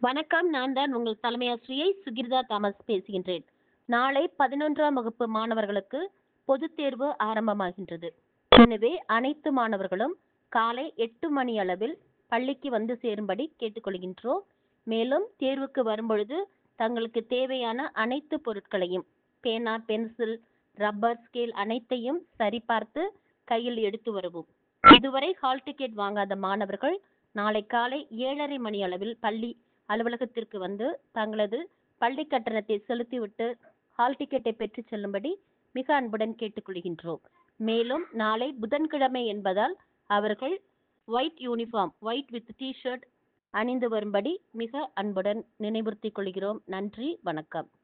வணக்கம் நான் தான் உங்கள் தலைமை ஆசிரியை சுகிர்தா தாமஸ் பேசுகின்றேன் நாளை பதினொன்றாம் வகுப்பு மாணவர்களுக்கு பொதுத் தேர்வு ஆரம்பமாகின்றது எனவே அனைத்து மாணவர்களும் காலை எட்டு மணி அளவில் பள்ளிக்கு வந்து சேரும்படி கேட்டுக்கொள்கின்றோம் மேலும் தேர்வுக்கு வரும்பொழுது தங்களுக்கு தேவையான அனைத்து பொருட்களையும் பேனா பென்சில் ரப்பர் ஸ்கேல் அனைத்தையும் சரிபார்த்து கையில் எடுத்து வரவும் இதுவரை ஹால் டிக்கெட் வாங்காத மாணவர்கள் நாளை காலை ஏழரை மணி அளவில் பள்ளி அலுவலகத்திற்கு வந்து தங்களது பள்ளி கட்டணத்தை செலுத்திவிட்டு ஹால் டிக்கெட்டை பெற்றுச் செல்லும்படி மிக அன்புடன் கேட்டுக்கொள்கின்றோம் மேலும் நாளை புதன்கிழமை என்பதால் அவர்கள் white uniform white with T shirt அணிந்து வரும்படி மிக அன்புடன் நினைவுறுத்திக் கொள்கிறோம் நன்றி வணக்கம்